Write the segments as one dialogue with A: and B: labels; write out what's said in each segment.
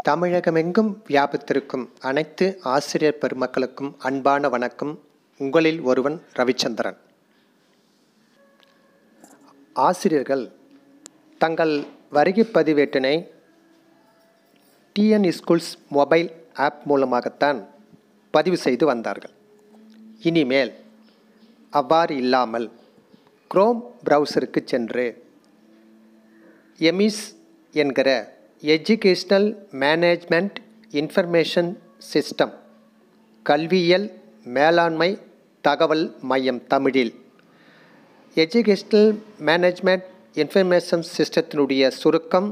A: தமிழகமெங்கும் வியாபித்திருக்கும் அனைத்து ஆசிரியர் பெருமக்களுக்கும் அன்பான வணக்கம் உங்களில் ஒருவன் ரவிச்சந்திரன் ஆசிரியர்கள் தங்கள் வருகை பதிவேட்டினை டிஎன் ஸ்கூல்ஸ் மொபைல் ஆப் மூலமாகத்தான் பதிவு செய்து வந்தார்கள் இனிமேல் அவ்வாறு இல்லாமல் குரோம் ப்ரௌசருக்கு சென்று எமிஸ் என்கிற எஜுகேஷ்னல் மேனேஜ்மெண்ட் இன்ஃபர்மேஷன் சிஸ்டம் கல்வியியல் மேலாண்மை தகவல் மையம் தமிழில் எஜுகேஷ்னல் மேனேஜ்மெண்ட் இன்ஃபர்மேஷன் சிஸ்டத்தினுடைய சுருக்கம்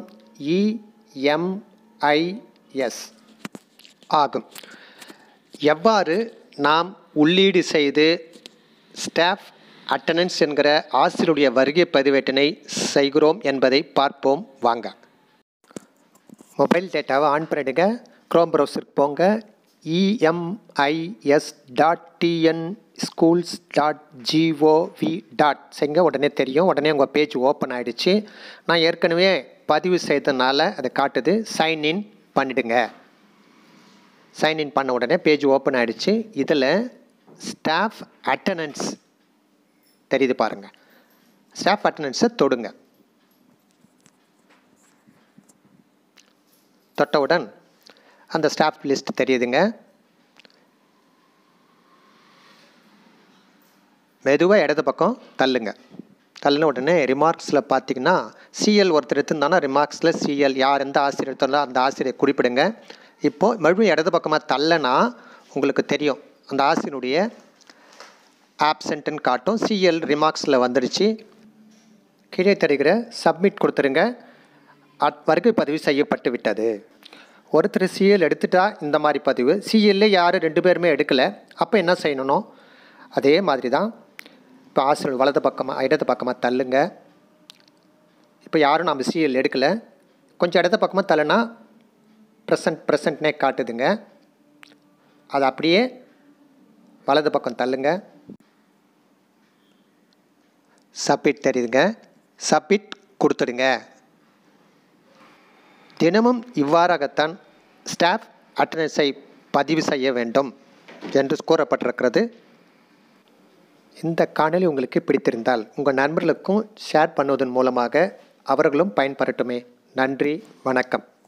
A: இஎம்ஐஎஸ் ஆகும் எவ்வாறு நாம் உள்ளீடு செய்து ஸ்டாஃப் அட்டண்டன்ஸ் என்கிற ஆசிரியருடைய வருகை பதிவேட்டினை செய்கிறோம் என்பதை பார்ப்போம் வாங்க மொபைல் டேட்டாவை ஆன் பண்ணிடுங்க க்ரோம் ப்ரௌசருக்கு போங்க EMIS dot TN schools dot GOV dot செய்ங்க உடனே தெரியும் உடனே உங்கள் பேஜ் ஓப்பன் ஆகிடுச்சு நான் ஏற்கனவே பதிவு செய்ததுனால அதை காட்டுது சைன்இன் பண்ணிடுங்க சைன்இன் பண்ண உடனே பேஜ் ஓப்பன் ஆகிடுச்சு இதில் ஸ்டாஃப் அட்டண்டன்ஸ் தெரியுது பாருங்கள் ஸ்டாஃப் அட்டண்டன்ஸை தொடுங்க தொட்டவுடன் அந்த ஸ்டாஃப் லிஸ்ட் தெரியுதுங்க மெதுவாக இடது பக்கம் தள்ளுங்க தள்ளின உடனே ரிமார்க்ஸில் பார்த்தீங்கன்னா சிஎல் ஒருத்தர் எடுத்திருந்தானா ரிமார்க்ஸில் சிஎல் யார் எந்த ஆசிரியர் எடுத்தாலும் அந்த ஆசிரியர் குறிப்பிடுங்க இப்போது மறுபடியும் இடது பக்கமாக தள்ளனா உங்களுக்கு தெரியும் அந்த ஆசிரியனுடைய ஆப்சண்ட்டுன்னு காட்டும் சிஎல் ரிமார்க்ஸில் வந்துடுச்சு கீழே தருகிற சப்மிட் கொடுத்துருங்க வருகை பதிவு செய்யப்பட்டு விட்டது ஒருத்தர் சிஎல் எடுத்துட்டா இந்த மாதிரி பதிவு சிஎல்ல யாரும் ரெண்டு பேருமே எடுக்கலை அப்போ என்ன செய்யணும் அதே மாதிரி தான் இப்போ ஆசிரியர் வலது பக்கமாக இடது பக்கமாக தள்ளுங்க இப்போ யாரும் நம்ம சிஎல் எடுக்கலை கொஞ்சம் இடது பக்கமாக தள்ளுனா ப்ரெசன்ட் ப்ரெசன்ட்னே காட்டுதுங்க அது அப்படியே வலது பக்கம் தள்ளுங்க சப்மிட் தெரியுதுங்க சப்மிட் கொடுத்துடுங்க தினமும் இவ்வாறாகத்தான் ஸ்டாஃப் அட்டண்டன்ஸை பதிவு செய்ய வேண்டும் என்று கூறப்பட்டிருக்கிறது இந்த காணொலி உங்களுக்கு பிடித்திருந்தால் உங்கள் நண்பர்களுக்கும் ஷேர் பண்ணுவதன் மூலமாக அவர்களும் பயன்பெறட்டுமே நன்றி வணக்கம்